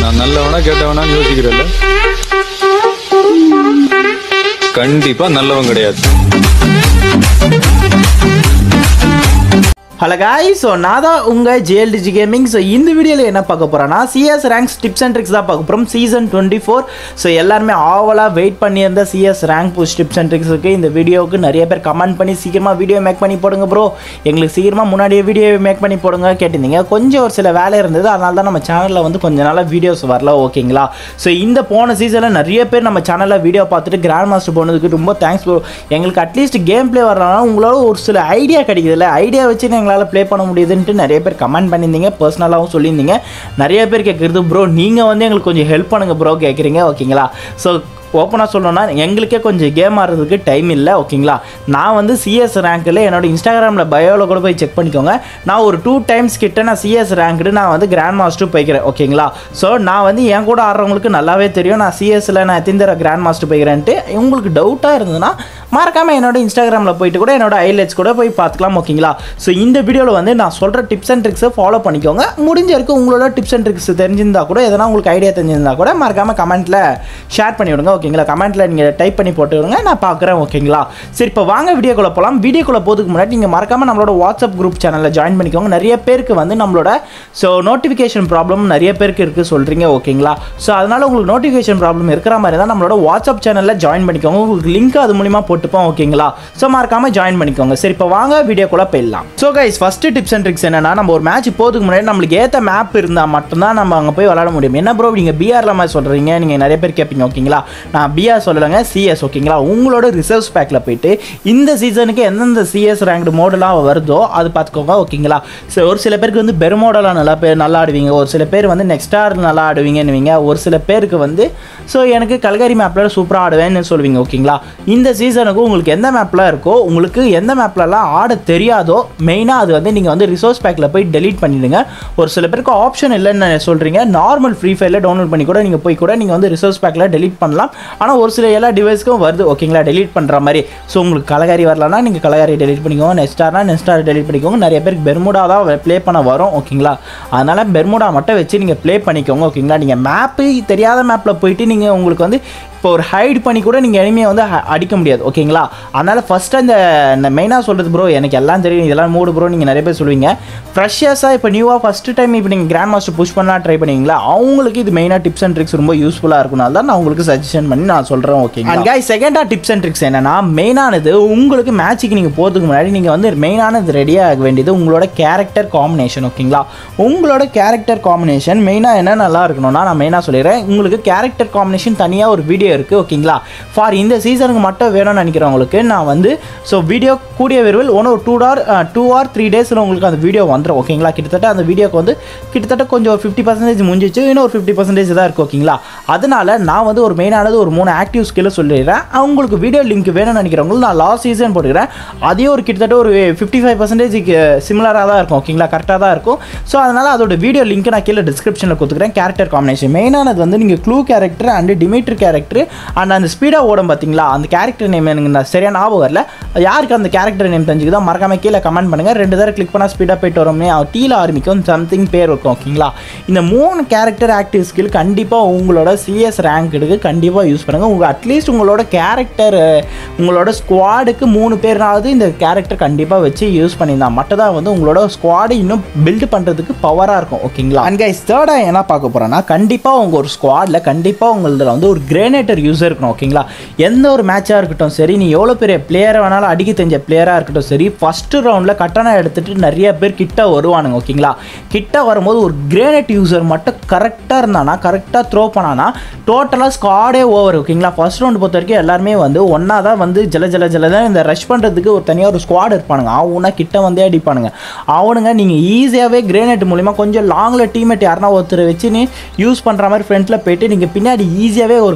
நான் நல்லவனா கெட்டவனான்னு யோசிக்கிறல்ல கண்டிப்பா நல்லவன் கிடையாது ஹலோ காய் ஸோ நான் தான் உங்கள் ஜிஎல்டிஜி கேமிங் ஸோ இந்த வீடியோவில் என்ன பார்க்க போகிறேன்னா CS ranks tips and tricks தான் பார்க்க போகிறோம் சீசன் டுவெண்ட்டி ஃபோர் ஸோ எல்லாருமே ஆவலாக வெயிட் பண்ணியிருந்த CS rank push tips and ட்ரிக்ஸுக்கு இந்த வீடியோவுக்கு நிறைய பேர் கமெண்ட் பண்ணி சீக்கிரமாக வீடியோ மேக் பண்ணி போடுங்க ப்ரோ எங்களுக்கு சீக்கிரமாக முன்னாடியே வீடியோ மேக் பண்ணி போடுங்க கேட்டிருந்தீங்க கொஞ்சம் ஒரு சில வேலை இருந்தது அதனால தான் நம்ம சேனலில் வந்து கொஞ்ச நாளாக வீடியோஸ் வரல ஓகேங்களா ஸோ இந்த போன சீசனில் நிறைய பேர் நம்ம சேனலில் வீடியோ பார்த்துட்டு கிராண்ட் மாஸ்டர் போனதுக்கு ரொம்ப தேங்க்ஸ் ப்ரோ எங்களுக்கு அட்லீஸ்ட் கேம் ப்ளே வரலனா உங்களால ஒரு சில ஐடியா கிடைக்குதுல்ல ஐடியா வச்சு எங்களால் ப்ளே பண்ண முடியுதுன்ட்டு நிறைய பேர் கமெண்ட் பண்ணியிருந்தீங்க பர்சனலாகவும் சொல்லியிருந்தீங்க நிறைய பேர் கேட்குறது ப்ரோ நீங்கள் வந்து எங்களுக்கு கொஞ்சம் ஹெல்ப் பண்ணுங்க ப்ரோ கேட்குறீங்க ஓகேங்களா ஸோ ஓப்பனாக சொல்லணும்னா எங்களுக்கே கொஞ்சம் கேம் ஆடுறதுக்கு டைம் இல்லை ஓகேங்களா நான் வந்து சிஎஸ் ரேங்க்கில் என்னோட இன்ஸ்டாகிராமில் பயோவில் கூட போய் செக் பண்ணிக்கோங்க நான் ஒரு டூ டைம்ஸ் கிட்ட நான் சிஎஸ் ரேங்க்டு நான் வந்து கிராண்ட் மாஸ்டர் போய்க்கிறேன் ஓகேங்களா ஸோ நான் வந்து என் கூட ஆடுறவங்களுக்கு நல்லாவே தெரியும் நான் சிஎஸ்ல நான் எத்தனை தடவை கிராண்ட் மாஸ்டர் போய்க்கிறேன்ட்டு உங்களுக்கு டவுட்டாக இருந்ததுன்னா மறக்காமல் என்னோட இன்ஸ்டாகிராமில் போயிட்டு கூட என்னோட ஹைலைட்ஸ் கூட போய் பார்த்துக்கலாம் ஓகேங்களா ஸோ இந்த வீடியோவில் வந்து நான் சொல்கிற டிப்ஸ் அண்ட் ட்ரிக்ஸை ஃபாலோ பண்ணிக்கோங்க முடிஞ்ச வரைக்கும் உங்களோட டிப்ஸ் அண்ட் ட்ரிக்ஸ் தெரிஞ்சிருந்தா கூட எதனா உங்களுக்கு ஐடியா தெரிஞ்சிருந்தா கூட மறக்காமல் கமெண்ட்டில் ஷேர் பண்ணி விடுங்க ஓகேங்களா கமெண்ட்டில் நீங்கள் டைப் பண்ணி போட்டு விடுங்க நான் பார்க்குறேன் ஓகேங்களா சரி இப்போ வாங்க வீடியோக்குள்ளே போகலாம் வீடியோக்குள்ளே போகிறதுக்கு முன்னாடி நீங்கள் மறக்காமல் நம்மளோட வாட்ஸ்அப் குரூப் சேனலில் ஜாயின் பண்ணிக்கோங்க நிறைய பேருக்கு வந்து நம்மளோட ஸோ நோட்டிஃபிகேஷன் ப்ராப்ளம் நிறைய பேருக்கு இருக்குது சொல்கிறீங்க ஓகேங்களா ஸோ அதனால் உங்களுக்கு நோட்டிஃபிகேஷன் ப்ராப்ளம் இருக்கிற மாதிரி தான் நம்மளோட வாட்ஸ்அப் சேனலில் ஜாயின் பண்ணிக்கோங்க உங்களுக்கு லிங்க் அது மூலிமா போட்டுப்போம் ஓகேங்களா ஸோ மறக்காமல் ஜாயின் பண்ணிக்கோங்க சரி இப்போ வாங்க வீடியோக்குள்ளே போயிடலாம் so guys first tips and tricks என்னன்னா நம்ம ஒரு மேட்ச் போகிறதுக்கு முன்னாடி நம்மளுக்கு ஏற்ற மேப் இருந்தால் மட்டும்தான் நம்ம அங்கே போய் விளாட முடியும் என்ன ப்ரோ நீங்கள் பிஆர்ல மாதிரி சொல்கிறீங்க நீங்கள் நிறைய பேர் கேட்பீங்க ஓகேங்களா நான் பிஆர் சொல்லலைங்க சிஎஸ் ஓகேங்களா உங்களோட ரிசர்வ்ஸ் பேக்கில் போயிட்டு இந்த சீசனுக்கு எந்தெந்த சிஎஸ் ரேங்க்டு மோடெலாம் வருதோ அது பார்த்துக்கோங்க ஓகேங்களா ஸோ ஒரு சில பேருக்கு வந்து பெருமோடெல்லாம் நல்லா பேர் நல்லா ஆடுவீங்க ஒரு சில பேர் வந்து நெக்ஸ்ட் ஸ்டார் நல்லா ஆடுவீங்கன்னுவீங்க ஒரு சில பேருக்கு வந்து ஸோ எனக்கு கல்கரி மேப்பில் சூப்பராக ஆடுவேன்னு சொல்லுவீங்க ஓகேங்களா இந்த சீசனுக்கு உங்களுக்கு எந்த மேப்பில் இருக்கோ உங்களுக்கு எந்த மேப்லலாம் ஆட தெரியாதோ மெயினாக அது வந்து நீங்கள் வந்து ரிசோர்ஸ் பேக்கில் போய் டெலீட் பண்ணிடுங்க ஒரு சில பேருக்கு ஆப்ஷன் இல்லைன்னு சொல்கிறீங்க நார்மல் ஃப்ரீ ஃபயரில் டவுன்லோட் பண்ணி கூட நீங்கள் போய் கூட நீங்கள் வந்து ரிசோர்ஸ் பேக்கில் டெலீட் பண்ணலாம் ஆனால் ஒரு சில எல்லா டிவைஸ்க்கும் வருது ஓகேங்களா டெலீட் பண்ணுற மாதிரி ஸோ உங்களுக்கு கலகாரி வரலன்னா நீங்கள் கலகாரி டெலீட் பண்ணிக்கோங்க நெக்ஸ்டார்னா நெக்ஸ்டார் டெலீட் பண்ணிக்கோங்க நிறைய பேருக்கு பெர்முடா தான் ப்ளே பண்ண வரும் ஓகேங்களா அதனால் பெர்முடா மட்டும் வச்சு நீங்கள் ப்ளே பண்ணிக்கோங்க ஓகேங்களா நீங்கள் மேப்பு தெரியாத மேப்பில் போயிட்டு நீங்கள் உங்களுக்கு வந்து இப்போ ஒரு ஹைட் பண்ணி கூட நீங்கள் எனிமையை வந்து ஹ- அடிக்க முடியாது ஓகேங்களா அதனால் ஃபஸ்ட்டு அந்த இந்த மெயினாக சொல்கிறது ப்ரோ எனக்கு எல்லாம் தெரியும் இதெல்லாம் மூடு ப்ரோ நீங்கள் நிறைய பேர் சொல்லுவீங்க ஃப்ரெஷ்ஷாக இப்போ நியூவாக ஃபஸ்ட்டு டைம் இப்போ நீங்கள் கிராண்ட் மாஸ்டர் புஷ் பண்ணலாம் ட்ரை பண்ணுவீங்களா அவங்களுக்கு இது மெயினாக டிப்ஸ் அண்ட் ட்ரிக்ஸ் ரொம்ப யூஸ்ஃபுல்லாக இருக்கனால தான் நான் உங்களுக்கு சஜஷன் பண்ணி நான் சொல்கிறேன் ஓகே அண்ட் காய் செகண்டாக டிப்ஸ் அண்ட் ட்ரிக்ஸ் என்னன்னா மெயினானது உங்களுக்கு மேட்ச்சுக்கு நீங்கள் போகிறதுக்கு முன்னாடி நீங்கள் வந்து மெயினானது ரெடியாக ஆக வேண்டியது உங்களோட கேரக்டர் காம்பினேஷன் ஓகேங்களா உங்களோட கேரக்டர் காம்பினேஷன் மெயினாக என்ன நல்லா இருக்கணும்னா நான் மெயினாக சொல்லிடுறேன் உங்களுக்கு கேரக்டர் காம்பினேஷன் தனியாக ஒரு வீடியோ இருக்குது ஓகேங்களா ஃபார் இந்த சீசனுக்கு மட்டும் வேணும்னு நினைக்கிறவங்களுக்கு நான் வந்து ஸோ வீடியோ கூடிய விரைவில் ஒன்று ஒரு two or two or three டேஸில் உங்களுக்கு அந்த வீடியோ வந்துடும் ஓகேங்களா கிட்டத்தட்ட அந்த வீடியோக்கு வந்து கிட்டத்தட்ட கொஞ்சம் ஒரு ஃபிஃப்டி பர்சன்டேஜ் முடிஞ்சிச்சு இன்னும் ஒரு ஃபிஃப்டி பர்சன்டேஜ் தான் இருக்குது ஓகேங்களா அதனால நான் வந்து ஒரு மெயினானது ஒரு மூணு ஆக்டிவ் ஸ்கில்லை சொல்லிடுறேன் அவங்களுக்கு வீடியோ லிங்க் வேணும்னு நினைக்கிறவங்களுக்கு நான் லாஸ்ட் சீசன் போட்டுக்கிறேன் அதே ஒரு கிட்டத்தட்ட ஒரு ஃபிஃப்டி ஃபைவ் பர்சன்டேஜுக்கு சிமிலராக தான் இருக்கும் ஓகேங்களா கரெக்டாக தான் இருக்கும் ஸோ அதனால் அதோட வீடியோ லிங்க் நான் கீழே டிஸ்கிரிப்ஷனில் கொடுத்துக்கிறேன் கேரக்டர் காம்பினேஷன் மெயினானது வந்து நீங்கள் Clu character and Dimitri character and அந்த ஸ்பீடாக ஓடும் பார்த்தீங்களா அந்த கேரக்டர் நேம் எனக்கு நான் சரியான ஞாபகம் வரல யாருக்கு அந்த கேரக்டர் நேம் தெரிஞ்சுக்குதோ மறக்காம கீழே கமெண்ட் பண்ணுங்கள் ரெண்டு தடவை கிளிக் பண்ணால் ஸ்பீடாக போயிட்டு வரோம்னே டீல ஆரம்பிக்கும் சம்திங் பேர் இருக்கும் ஓகேங்களா இந்த மூணு கேரக்டர் ஆக்டிவ் ஸ்கில் கண்டிப்பாக உங்களோட சிஎஸ் ரேங்க்கு கண்டிப்பாக யூஸ் பண்ணுங்கள் உங்கள் அட்லீஸ்ட் உங்களோட கேரக்டர் உங்களோட ஸ்குவாடுக்கு மூணு பேர்னாவது இந்த கேரக்டர் கண்டிப்பாக வச்சு யூஸ் பண்ணியிருந்தா மட்டும் தான் வந்து உங்களோட ஸ்குவாடு இன்னும் பில்டு பண்ணுறதுக்கு பவராக இருக்கும் ஓகேங்களா அண்ட் கைஸ் தேர்டாக என்ன பார்க்க போகிறோன்னா கண்டிப்பாக உங்கள் ஒரு ஸ்குவாடில் கண்டிப்பாக உங்களதுல வந்து ஒரு கிரேனேட்டர் யூஸர் இருக்கணும் ஓகேங்களா எந்த ஒரு மேட்சாக இருக்கட்டும் சரி நீ எவ்வளோ பெரிய பிளேயரை வேணாலும் அடிக்க தெரிஞ்ச பிளேயராக இருக்கட்டும் சரி ஃபஸ்ட்டு ரவுண்டில் கட்டணம் எடுத்துட்டு நிறைய பேர் கிட்ட வருவானுங்க ஓகேங்களா கிட்ட வரும்போது ஒரு கிரேனேட் யூசர் மட்டும் கரெக்டாக இருந்தானா கரெக்டாக த்ரோ பண்ணானா டோட்டலாக ஸ்குவாடே ஓவர் ஓகேங்களா ஃபர்ஸ்ட் ரவுண்ட் பொறுத்த வரைக்கும் எல்லாருமே வந்து ஒன்றா தான் வந்து ஜல ஜல ஜல தான் இந்த ரஷ் பண்ணுறதுக்கு ஒரு தனியாக ஒரு ஸ்குவாட் இருப்பானுங்க அவனா கிட்ட வந்தே அடிப்பானுங்க அவனுங்க நீங்கள் ஈஸியாகவே கிரேனேட் மூலிமா கொஞ்சம் லாங்கில் டீமேட் யாருனா ஒருத்தர் வச்சு நீ யூஸ் பண்ணுற மாதிரி ஃப்ரண்ட்டில் போயிட்டு நீங்கள் பின்னாடி ஈஸியாகவே ஒரு கிரேனேட் த்ரோ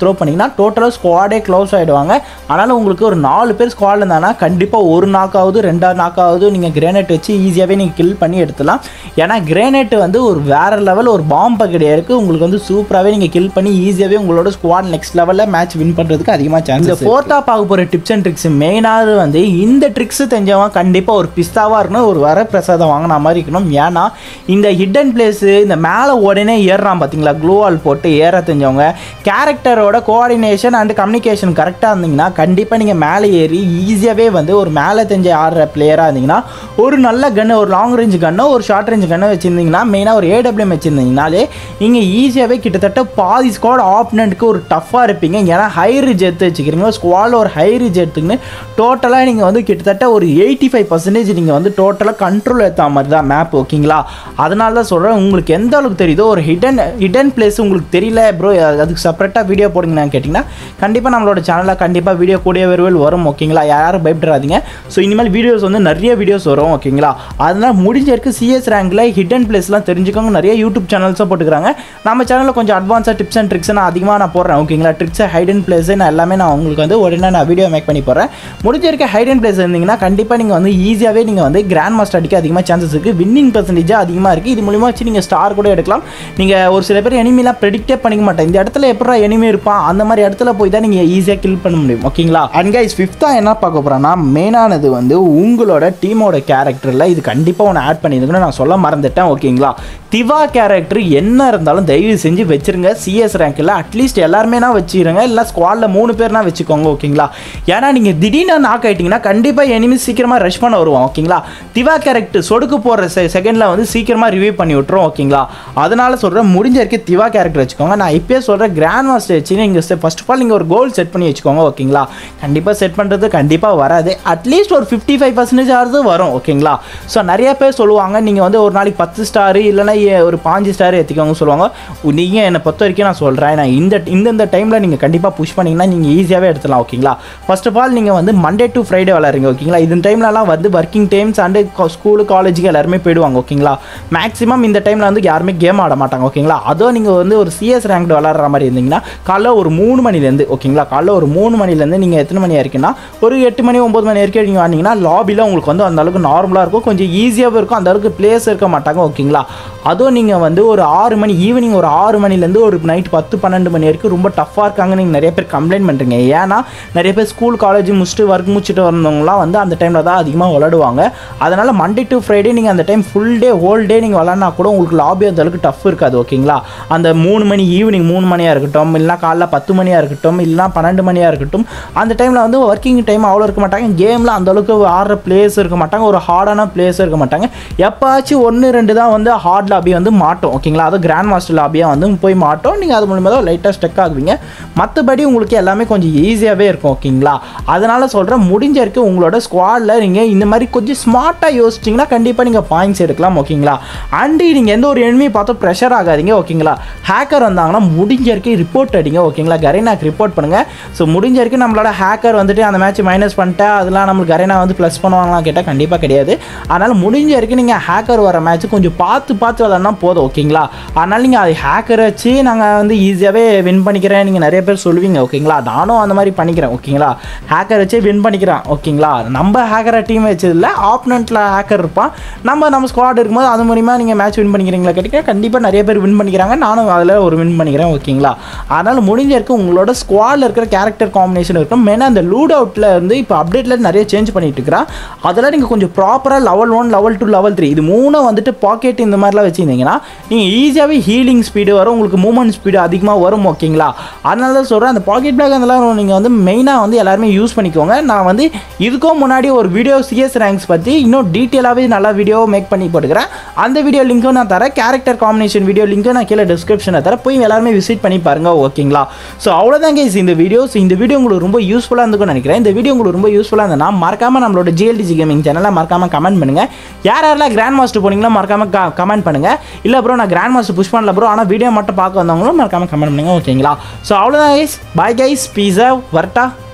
த்ரோ பண்ணிங்கன்னா டோட்டலாக ஸ்குவாடே க்ளோஸ் ஆகிடுவாங்க அதனால் உங்களுக்கு ஒரு நாலு பேர் ஸ்குவாடில் இருந்தாங்கன்னா கண்டிப்பாக ஒரு நாக்காவது ரெண்டாவது நாக்காவது நீங்கள் கிரேனைட் வச்சு ஈஸியாகவே நீங்கள் கில் பண்ணி எடுத்துலாம் ஏன்னா கிரேனைட் வந்து ஒரு வேறு லெவல் ஒரு பாம்பு கிடையாது இருக்குது உங்களுக்கு வந்து சூப்பராகவே நீங்கள் கில் பண்ணி ஈஸியாகவே உங்களோட ஸ்குவாட் நெக்ஸ்ட் லெவலில் மேட்ச் வின் பண்ணுறதுக்கு அதிகமாக சான்ஸ் இந்த ஃபோர்த்தாக பார்க்க போகிற டிப்ஸ் அண்ட் ட்ரிக்ஸ் மெயினாக வந்து இந்த ட்ரிக்ஸ் தெரிஞ்சவன் கண்டிப்பாக ஒரு பிஸ்தாவாக இருக்கணும் ஒரு வர பிரசாதம் வாங்கின மாதிரி இருக்கணும் ஏன்னா இந்த ஹிடன் பிளேஸு இந்த மேலே உடனே ஏறுறான் பார்த்தீங்களா க்ளூவால் போட்டு ஏற தெரிஞ்சவங்க கேரக்டரோட கோஆர்டினேஷன் அண்ட் கம்யூனிகேஷன் கரெக்டாக இருந்தீங்கன்னா கண்டிப்பாக நீங்கள் மேலே ஏறி ஈஸியாகவே வந்து ஒரு மேலே தெரிஞ்ச ஆடுற பிளேயராக இருந்தீங்கன்னா ஒரு நல்ல கன்று ஒரு லாங் ரேஞ்ச் கன்னோ ஒரு ஷார்ட் ரேஞ்ச் கன்னோ வச்சுருந்தீங்கன்னா மெயினாக ஒரு ஏடபிள்யூஎம் வச்சுருந்தீங்கனாலே நீங்கள் ஈஸியாகவே கிட்டத்தட்ட பாதி ஸ்குவாட் ஆப்னண்ட்டுக்கு ஒரு டஃப்பாக இருப்பீங்க ஏன்னா ஹை ரிஜ் எடுத்து வச்சுக்கிறீங்க ஸ்குவாடில் ஒரு ஹை ரிஜ் எடுத்துக்கின்னு டோட்டலாக நீங்கள் வந்து கிட்டத்தட்ட ஒரு எயிட்டி ஃபைவ் பர்சன்டேஜ் நீங்கள் வந்து டோட்டலாக கண்ட்ரோல் ஏற்ற மாதிரி தான் மேப் ஓகேங்களா அதனால தான் சொல்கிறேன் உங்களுக்கு எந்த அளவுக்கு தெரியுதோ ஒரு ஹிடன் ஹிடன் பிளேஸ் உங்களுக்கு தெரியல ப்ரோ அதுக்கு செப்பரேட்டாக வீடியோ போடுங்கன்னு கேட்டிங்கன்னா கண்டிப்பாக நம்மளோட சேனலில் கண்டிப்பாக வீடியோ கூடிய விரைவில் வரும் ஓகேங்களா யாரும் பயப்படாதீங்க ஸோ இனிமேல் வீடியோஸ் வந்து நிறைய வீடியோஸ் வரும் ஓகேங்களா அதனால் முடிஞ்ச வரைக்கும் சிஎஸ் ரேங்கில் ஹிடன் பிளேஸ்லாம் தெரிஞ்சுக்கோங்க நிறைய யூடியூப் சேனல்ஸும் போட்டுக்கிறாங்க நம்ம சேனலில் கொஞ்சம் அட்வான்ஸாக டிப்ஸ் அண்ட் ட்ரிக்ஸ் நான் அதிகமாக நான் போடுறேன் ஓகேங்களா ட்ரிக்ஸை ஹைடன் பிளேஸு நான் எல்லாமே நான் உங்களுக்கு வந்து உடனே நான் வீடியோ மேக் பண்ணி போடுறேன் முடிஞ்ச வரைக்கும் ஹைடன் பிளேஸ் இருந்தீங்கன்னா கண்டிப்பாக நீங்கள் வந்து ஈஸியாகவே நீங்கள் வந்து கிராண்ட் மாஸ்டர் அடிக்க அதிகமாக சான்சஸ் இருக்குது வின்னிங் பர்சன்டேஜ் அதிகமாக இருக்குது இது மூலிமா வச்சு நீங்கள் ஸ்டார் கூட எடுக்கலாம் நீங்கள் ஒரு சில பேர் எனிமிலாம் ப்ரெடிக்டே பண்ணிக்க மாட்டேன் இந்த இடத்துல எப்படா எனிமி இருப்பான் அந்த மாதிரி இடத்துல போய் தான் நீங்கள் ஈஸியாக கில் பண்ண முடியும் ஓகேங்களா அண்ட் கைஸ் ஃபிஃப்த்தாக என்ன பார்க்க போகிறேன்னா மெயினானது வந்து உங்களோட டீமோட கேரக்டரில் இது கண்டிப்பாக ஒன்று ஆட் பண்ணியிருக்குன்னு நான் சொல்ல மறந்துட்டேன் ஓகேங்களா திவா கேரக்டர் என்ன இருந்தாலும் தயவு செஞ்சு வச்சிருங்க சிஎஸ் ரேங்க்கில் அட்லீஸ்ட் எல்லாருமேனா வச்சுருங்க இல்லை ஸ்குவாடில் மூணு பேர்னா வச்சுக்கோங்க ஓகேங்களா ஏன்னா நீங்கள் திடீர்னு நாக் ஆகிட்டிங்கன்னா கண்டிப்பாக எனிமி சீக்கிரமாக ரஷ் பண்ண வருவோம் ஓகேங்களா திவா கேரக்டர் சொடுக்கு போகிற செ செகண்டில் வந்து சீக்கிரமாக ரிவ்யூ பண்ணி விட்ரும் ஓகேங்களா அதனால சொல்கிறேன் முடிஞ்ச வரைக்கும் திவா கேரக்டர் வச்சுக்கோங்க நான் இப்போயே சொல்கிறேன் கிராண்ட் மாஸ்டர் வச்சு நீங்கள் ஃபர்ஸ்ட் ஆஃப் ஆல் நீங்கள் ஒரு கோல் செட் பண்ணி வச்சுக்கோங்க ஓகேங்களா கண்டிப்பாக செட் பண்ணுறது கண்டிப்பாக வராது அட்லீஸ்ட் ஒரு ஃபிஃப்டி ஃபைவ் பர்சன்டேஜ் ஆகுது வரும் ஓகேங்களா ஸோ நிறைய பேர் சொல்லுவாங்க நீங்கள் வந்து ஒரு நாளைக்கு பத்து ஸ்டார் இல்லைன்னா ஏ- ஒரு பாஞ்சு ஸ்டார் ஏற்றிக்கோங்க சொல்லுவாங்க நீங்கள் என்னை பொறுத்த வரைக்கும் நான் சொல்கிறேன் நான் இந்த இந்தந்த டைமில் நீங்கள் கண்டிப்பாக புஷ் பண்ணிங்கன்னா நீங்கள் ஈஸியாகவே எடுத்துலாம் ஓகேங்களா ஃபர்ஸ்ட் ஆஃப் ஆல் நீங்கள் வந்து மண்டே டு ஃப்ரைடே விளாட்றீங்க ஓகேங்களா இந்த டைம்லலாம் வந்து ஒர்க்கிங் டைம்ஸ் அண்டு ஸ்கூலு காலேஜுக்கு எல்லாருமே போயிடுவாங்க ஓகேங்களா மேக்ஸிமம் இந்த டைமில் வந்து யாருமே கேம் ஆட மாட்டாங்க ஓகேங்களா அதோ நீங்கள் வந்து ஒரு சிஎஸ் ரேங்க் விளாட்ற மாதிரி இருந்தீங்கன்னா காலைல ஒரு மூணு மணிலேருந்து ஓகேங்களா காலைல ஒரு மூணு மணிலேருந்து நீங்கள் எத்தனை மணி வரைக்கும்னா ஒரு எட்டு மணி ஒம்பது மணி வரைக்கும் நீங்கள் வந்தீங்கன்னா லாபியில் உங்களுக்கு வந்து அந்த அளவுக்கு நார்மலாக இருக்கும் கொஞ்சம் ஈஸியாகவும் இருக்கும் அந்த அளவுக்கு பிளேஸ் இருக்க மாட்டாங்க ஓகேங்களா அதுவும் நீங்கள் வந்து ஒரு ஆறு மணி ஈவினிங் ஒரு ஆறு மணிலேருந்து ஒரு நைட் பத்து பன்னெண்டு மணி வரைக்கும் ரொம்ப டஃப்பாக இருக்காங்க நீங்கள் நிறைய பேர் கம்ப்ளைண்ட் பண்ணுறீங்க ஏன்னா நிறைய பேர் ஸ்கூல் காலேஜ் முடிச்சுட்டு ஒர்க் முடிச்சுட்டு வந்தவங்களாம் வந்து அந்த டைமில் தான் அதிகமாக விளாடுவாங்க அதனால் மண்டே டு ஃப்ரைடே நீங்கள் அந்த time full day whole day நீங்கள் விளாட்னா கூட உங்களுக்கு லாபி அந்த அளவுக்கு டஃப் இருக்காது ஓகேங்களா அந்த மூணு மணி ஈவினிங் மூணு மணியாக இருக்கட்டும் இல்லைனா காலைல பத்து மணியாக இருக்கட்டும் இல்லைனா பன்னெண்டு மணியாக இருக்கட்டும் அந்த டைமில் வந்து ஒர்க்கிங் டைம் அவ்வளோ இருக்க மாட்டாங்க கேமில் அந்த அளவுக்கு ஆடுற பிளேஸ் இருக்க மாட்டாங்க ஒரு ஹார்டான பிளேஸ் இருக்க மாட்டாங்க எப்பாச்சும் ஒன்று ரெண்டு தான் வந்து ஹார்ட் லாபி வந்து மாட்டோம் ஓகேங்களா அது கிராண்ட் மாஸ்டர் லாபியாக வந்து போய் மாட்டோம் நீங்கள் அது மூலியமாக தான் லைட்டாக ஸ்டெக் ஆகுவீங்க மற்றபடி உங்களுக்கு எல்லாமே கொஞ்சம் ஈஸியாகவே இருக்கும் ஓகேங்களா அதனால் சொல்கிறேன் முடிஞ்ச வரைக்கும் உங்களோட ஸ்குவாடில் நீங்கள் இந்த மாதிரி கொஞ்சம் ஸ்மார்ட்டாக யோசிச்சிங்கன்னா கண்டிப்பாக நீங்கள் பாயிண்ட்ஸ் எடுக்கலாம் ஓகேங்களா அண்டு நீங்கள் எந்த ஒரு எனிமையை பார்த்து ப்ரெஷர் ஆகாதீங்க ஓகேங்களா ஹேக்கர் வந்தாங்கன்னா முடிஞ்ச வரைக்கும் ரிப்போர்ட் அடிங்க ஓகேங்களா கரேனாக்கு ரிப்போர்ட் பண்ணுங்கள் ஸோ முடிஞ்ச வரைக்கும் நம்மளோட ஹேக்கர் வந்துட்டு அந்த மேட்ச் மைனஸ் பண்ணிட்டா அதெல்லாம் நம்மளுக்கு கரேனா வந்து ப்ளஸ் பண்ணுவாங்களாம் கேட்டால் கண்டிப்பாக கிடையாது அதனால் முடிஞ்ச வரைக்கும் நீங்கள் ஹேக்கர் வர மேட்ச் கொஞ்சம் பார்த்து பார்த்து விளாட்னா போதும் ஓகேங்களா அதனால் நீங்கள் அது ஹேக்கரை வச்சு நாங்கள் வந்து ஈஸியாகவே வின் பண்ணிக்கிறேன் நீங்கள் நிறைய பேர் சொல்லுவீங்க ஓகேங்களா நானும் அந்த மாதிரி பண்ணிக்கிறேன் ஓகேங்களா ஹேக்கர் வச்சு வின் பண்ணிக்கிறேன் ஓகேங்களா நம்ம ஹேக்கரை டீம் வச்சதில்ல ஆப்னண்ட்டில் ஹேக்கர் இருப்பான் நம்ம நம்ம ஸ்குவாட் இருக்கும்போது அது மூலிமா நீங்கள் மேட்ச் வின் பண்ணிக்கிறீங்களா கேட்டிங்கன்னா கண்டிப்பாக நிறைய பேர் வின் பண்ணிக்கிறாங்க நானும் அதில் ஒரு வின் பண்ணிக்கிறேன் ஓகேங்களா அதனால் முடிஞ்ச வரைக்கும் உங்களோட ஸ்குவாடில் இருக்கிற கேரக்டர் காம்பினேஷன் இருக்கும் மெயினாக அந்த லூட் அவுட்டில் வந்து இப்போ அப்டேட்டில் நிறைய சேஞ்ச் பண்ணிட்டு இருக்கிறான் அதெல்லாம் நீங்கள் கொஞ்சம் ப்ராப்பராக level one level two level three இது மூணும் வந்துட்டு பாக்கெட் இந்த மாதிரிலாம் வச்சுருந்தீங்கன்னா நீங்கள் ஈஸியாகவே ஹீலிங் ஸ்பீடு வரும் உங்களுக்கு மூவ்மெண்ட் ஸ்பீடு அதிகமாக வரும் ஓகேங்களா அதனால தான் சொல்கிறேன் அந்த பாக்கெட் பேக் அதெல்லாம் நீங்கள் வந்து மெயினாக வந்து எல்லாருமே யூஸ் பண்ணிக்கோங்க நான் வந்து இதுக்கும் முன்னாடி ஒரு வீடியோ சிஎஸ் ரேங்க்ஸ் பற்றி இன்னும் டீட்டெயிலாகவே நல்லா வீடியோ மேக் பண்ணி போட்டுக்கிறேன் அந்த வீடியோ லிங்க்கும் நான் தரேன் கேரக்டர் காம்பினேஷன் வீடியோ லிங்க்கும் நான் கீழே டிஸ்கிரிப்ஷனில் தரேன் போய் எல்லாருமே விசிட் பண்ணி பாருங்க ஓகேங்களா ஸோ அவ்வளோதான் கேஸ் இந்த வீடியோ ஸோ இந்த வீடியோ உங்களுக்கு ரொம்ப யூஸ்ஃபுல்லாக இருந்துக்கும்னு நினைக்கிறேன் இந்த வீடியோ உங்களுக்கு ரொம்ப யூஸ்ஃபுல்லாக இருந்ததுன்னா மறக்காம நம்மளோட ஜிஎல்டிஜி கேமிங் சேனலை மறக்காம கமெண்ட் பண்ணுங்க யார் யாரெல்லாம் கிராண்ட் மாஸ்டர் போனீங்களோ மறக்காம கமெண்ட் பண்ணுங்க இல்லை ப்ரோ நான் கிராண்ட் மாஸ்டர் புஷ் பண்ணல ப்ரோ ஆனால் வீடியோ மட்டும் பார்க்க வந்தவங்களும் மறக்காம கமெண்ட் பண்ணுங்க ஓகேங்களா ஸோ அவ்வளோதான் கைஸ் பாய் கைஸ் பீஸா வரட்டா